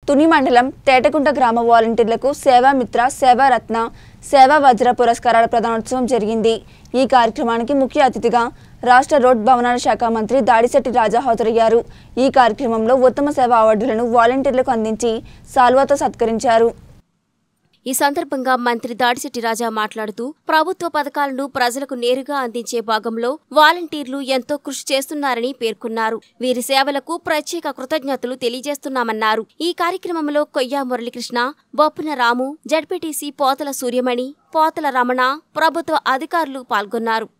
తుని మండలం తేటకుంట గ్రామ వాలంటీర్లకు సేవామిత్ర సేవారత్న సేవా వజ్ర పురస్కారాల ప్రదానోత్సవం జరిగింది ఈ కార్యక్రమానికి ముఖ్య అతిథిగా రాష్ట్ర రోడ్ భవనాల శాఖ మంత్రి దాడిశెట్టి రాజా హాజరయ్యారు ఈ కార్యక్రమంలో ఉత్తమ సేవా అవార్డులను వాలంటీర్లకు అందించి సాల్వాతో సత్కరించారు ఈ సందర్భంగా మంత్రి దాడిశెట్టి రాజా మాట్లాడుతూ ప్రభుత్వ పథకాలను ప్రజలకు నేరుగా అందించే భాగంలో వాలంటీర్లు ఎంతో కృషి చేస్తున్నారని పేర్కొన్నారు వీరి సేవలకు ప్రత్యేక కృతజ్ఞతలు తెలియజేస్తున్నామన్నారు ఈ కార్యక్రమంలో కొయ్యా మురళీకృష్ణ బొప్పున రాము జడ్పీటీసీ పోతల సూర్యమణి పోతల రమణ ప్రభుత్వ అధికారులు పాల్గొన్నారు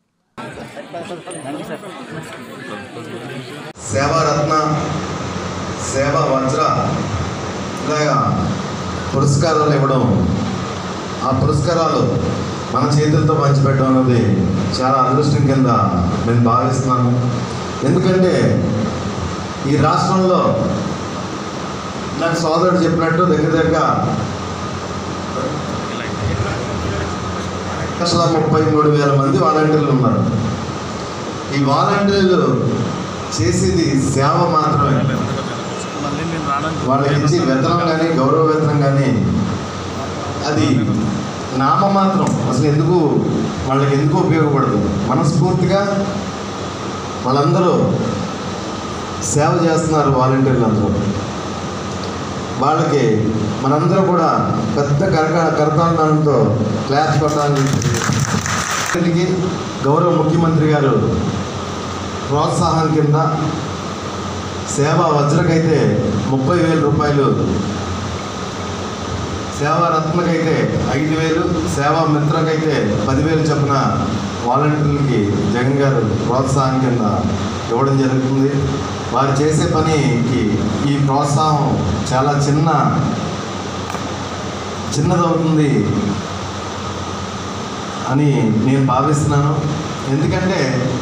సేవారత్న సేవా వజ్ర ఇలాగా పురస్కారాలు ఇవ్వడం ఆ పురస్కారాలు మన చేతులతో పంచిపెట్టడం అనేది చాలా అదృష్టం కింద నేను భావిస్తున్నాను ఎందుకంటే ఈ రాష్ట్రంలో నాకు సోదరుడు చెప్పినట్టు దగ్గర దగ్గర లక్షల ముప్పై మూడు వేల మంది వాలంటీర్లు ఉన్నారు ఈ వాలంటీర్లు చేసేది సేవ మాత్రమే వాళ్ళకి ఇచ్చి వేతనం కానీ గౌరవ వేతనం కానీ అది నామమాత్రం అసలు ఎందుకు వాళ్ళకి ఎందుకు ఉపయోగపడదు మనస్ఫూర్తిగా వాళ్ళందరూ సేవ చేస్తున్నారు వాలంటీర్లు అందరూ వాళ్ళకి మనందరూ కూడా పెద్ద కరక కరతాండంతో క్లాస్ కొట్టడానికి గౌరవ ముఖ్యమంత్రి గారు ప్రోత్సాహం కింద సేవా వజ్రకైతే ముప్పై వేల రూపాయలు సేవా రత్నకైతే ఐదు వేలు సేవా మిత్రకైతే పదివేలు చొప్పున వాలంటీర్లకి జగన్ గారు ప్రోత్సాహం కింద ఇవ్వడం జరుగుతుంది వారు చేసే పనికి ఈ ప్రోత్సాహం చాలా చిన్న చిన్నదవుతుంది అని నేను భావిస్తున్నాను ఎందుకంటే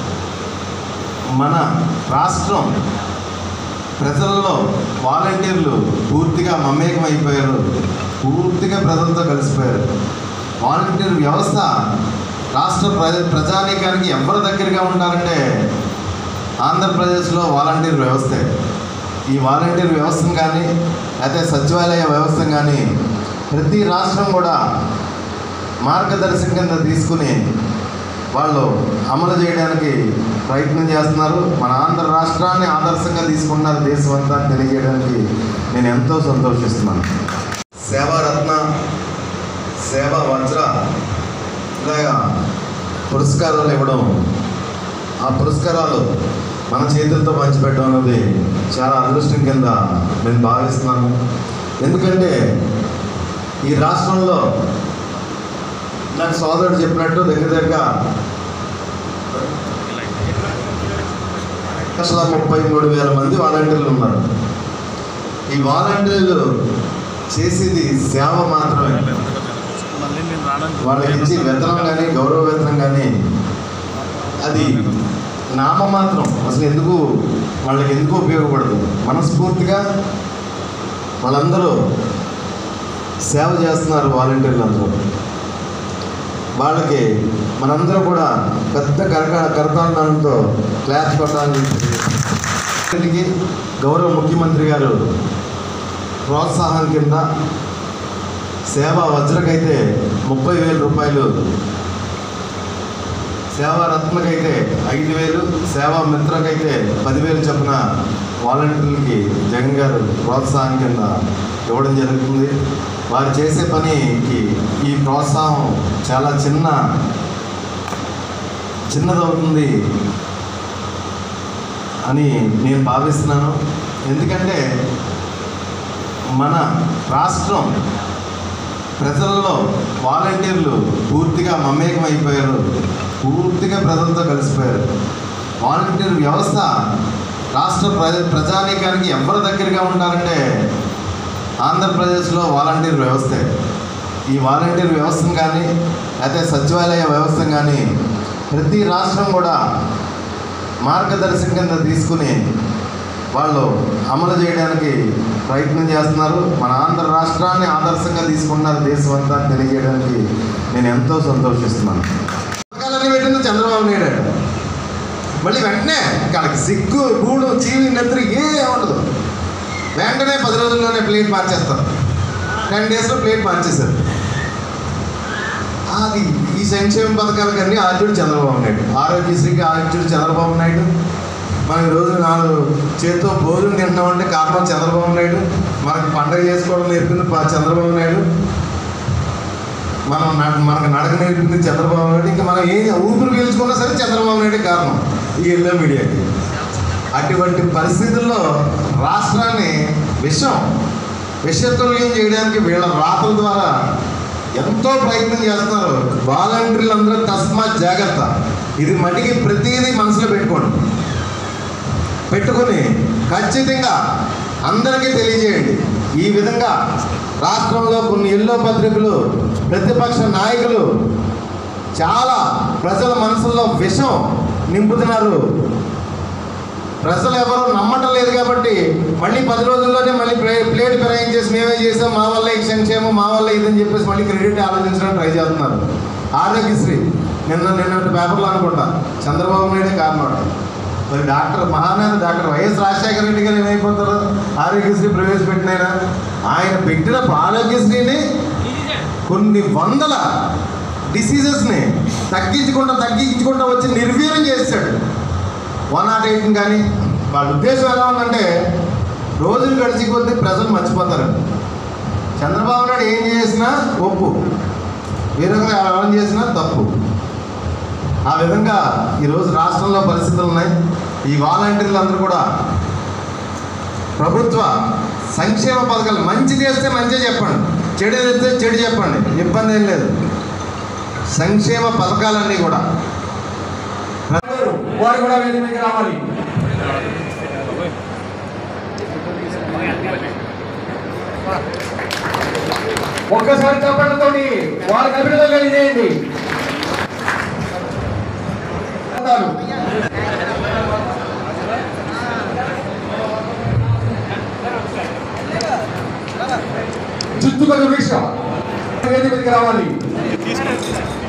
మన రాష్ట్రం ప్రజల్లో వాలంటీర్లు పూర్తిగా మమేకం అయిపోయారు పూర్తిగా ప్రజలతో కలిసిపోయారు వాలంటీర్ వ్యవస్థ రాష్ట్ర ప్రజ ప్రజానీకానికి ఎవరి దగ్గరగా ఉండాలంటే ఆంధ్రప్రదేశ్లో వాలంటీర్ వ్యవస్థే ఈ వాలంటీర్ వ్యవస్థను కానీ అయితే సచివాలయ వ్యవస్థను కానీ ప్రతి రాష్ట్రం కూడా మార్గదర్శకం కింద తీసుకుని వాళ్ళు అమలు చేయడానికి ప్రయత్నం చేస్తున్నారు మన ఆంధ్ర రాష్ట్రాన్ని ఆదర్శంగా తీసుకున్నారు దేశం అంతా అని తెలియజేయడానికి నేను ఎంతో సంతోషిస్తున్నాను సేవారత్న సేవా వజ్ర ఇలాగా పురస్కారాలు ఇవ్వడం ఆ పురస్కారాలు మన చేతులతో పంచిపెట్టడం అనేది చాలా అదృష్టం కింద నేను భావిస్తున్నాను ఎందుకంటే ఈ రాష్ట్రంలో నాకు సోదరుడు చెప్పినట్టు దగ్గర దగ్గర లక్షల ముప్పై మూడు వేల మంది వాలంటీర్లు ఉన్నారు ఈ వాలంటీర్లు చేసేది సేవ మాత్రమే వాళ్ళకి ఇచ్చి వేతనం కానీ గౌరవ వేతనం కానీ అది నామమాత్రం అసలు ఎందుకు వాళ్ళకి ఎందుకు ఉపయోగపడదు మనస్ఫూర్తిగా వాళ్ళందరూ సేవ చేస్తున్నారు వాలంటీర్లు అందరూ వాళ్ళకి మనందరూ కూడా పెద్ద కరక కరతాండంతో క్లాస్ కొట్టడానికి గౌరవ ముఖ్యమంత్రి గారు ప్రోత్సాహం కింద సేవా వజ్రకైతే ముప్పై వేల రూపాయలు సేవా రత్నకైతే ఐదు వేలు సేవా మిత్రకైతే పదివేలు చొప్పున వాలంటీర్లకి జగన్ గారు ప్రోత్సాహం కింద ఇవ్వడం జరుగుతుంది వారు చేసే పనికి ఈ ప్రోత్సాహం చాలా చిన్న చిన్నదవుతుంది అని నేను భావిస్తున్నాను ఎందుకంటే మన రాష్ట్రం ప్రజల్లో వాలంటీర్లు పూర్తిగా మమేకం అయిపోయారు పూర్తిగా ప్రజలతో కలిసిపోయారు వాలంటీర్ వ్యవస్థ రాష్ట్ర ప్రజ ప్రజానీకానికి ఎవరి దగ్గరగా ఉండాలంటే ఆంధ్రప్రదేశ్లో వాలంటీర్ వ్యవస్థే ఈ వాలంటీర్ వ్యవస్థను కానీ అయితే సచివాలయ వ్యవస్థను కానీ ప్రతి రాష్ట్రం కూడా మార్గదర్శకం కింద తీసుకుని వాళ్ళు అమలు చేయడానికి ప్రయత్నం చేస్తున్నారు మన ఆంధ్ర రాష్ట్రాన్ని ఆదర్శంగా తీసుకున్నారు దేశం అంతా అని తెలియజేయడానికి నేను ఎంతో సంతోషిస్తున్నాను పథకాలన్నీ పెట్టింది చంద్రబాబు నాయుడు అట. మళ్ళీ వెంటనే వాళ్ళకి సిగ్గు గూడు చీవి నెత్తురు ఏ ఉండదు వెంటనే పది రోజుల్లోనే ప్లేట్ మార్చేస్తారు టెన్ డేస్లో ప్లేట్ మార్చేశారు అది ఈ సంక్షేమ పథకాలకన్నీ ఆద్యుడు చంద్రబాబు నాయుడు ఆరోగ్యశ్రీకి ఆద్యుడు చంద్రబాబు నాయుడు మనం ఈ రోజు నాలుగు చేతితో భోజనం తింటున్నామంటే కారణం చంద్రబాబు నాయుడు మనకు పండగ చేసుకోవడం నేర్పింది పా- చంద్రబాబు నాయుడు మనం నడ- మనకు నడక నేర్పింది చంద్రబాబు నాయుడు ఇంకా మనం ఏం ఊపిరి పీల్చుకున్నా సరే చంద్రబాబు నాయుడు కారణం ఈ ఎల్లో మీడియాకి అటువంటి పరిస్థితుల్లో రాష్ట్రాన్ని విషం విషతుల్యం చేయడానికి వీళ్ళ రాతల ద్వారా ఎంతో ప్రయత్నం చేస్తున్నారు వాలంటీర్లు అందరూ తస్మాత్ జాగ్రత్త ఇది మటుకి ప్రతిదీ మనసులో పెట్టుకోండి పెట్టుకొని ఖచ్చితంగా అందరికీ తెలియజేయండి ఈ విధంగా రాష్ట్రంలో కొన్ని ఎల్లో పత్రికలు ప్రతిపక్ష నాయకులు చాలా ప్రజల మనసుల్లో విషం నింపుతున్నారు ప్రజలు ఎవరు నమ్మటం లేదు కాబట్టి మళ్ళీ పది రోజుల్లోనే మళ్ళీ ప్లే ప్లేట్ ఫిరాయించేసి మేమే చేసాం మా వల్ల ఈ సంక్షేమం మా వల్ల ఇదని చెప్పేసి మళ్ళీ క్రెడిట్ ఆలోచించడానికి ట్రై చేస్తున్నారు ఆరోగ్యశ్రీ నిన్న నిన్న పేపర్లో అనుకుంటా చంద్రబాబు నాయుడే కారణం అంట. మరి డాక్టర్ మహానేత డాక్టర్ వైఎస్ రాజశేఖర రెడ్డి గారు ఏమైపోతారు ఆరోగ్యశ్రీ ప్రవేశపెట్టినైనా ఆయన పెట్టిన ఆరోగ్యశ్రీని కొన్ని వందల డిసీజెస్ని తగ్గించుకుంటా తగ్గించుకుంటా వచ్చి నిర్వీర్యం చేశాడు వన్ నాట్ ఎయిట్ కానీ వాళ్ళ ఉద్దేశం ఎలా ఉందంటే రోజులు గడిచి కొద్దీ ప్రజలు మర్చిపోతారు చంద్రబాబు నాయుడు ఏం చేసినా ఒప్పు వీరంగా ఎవరు చేసినా తప్పు ఆ విధంగా ఈరోజు రాష్ట్రంలో పరిస్థితులు ఉన్నాయి ఈ వాలంటీర్లు అందరూ కూడా ప్రభుత్వ సంక్షేమ పథకాలు మంచి చేస్తే మంచిగా చెప్పండి చెడు చేస్తే చెడు చెప్పండి ఇబ్బంది ఏం లేదు సంక్షేమ పథకాలన్నీ కూడా వారు కూడా వేదిక మీదకి రావాలి ఒక్కసారి చప్పట్లతోటి వారికి అభినందనలు తెలియజేయండి అంటారు. చుట్టుపక్కల విషయం వేదిక మీదకి రావాలి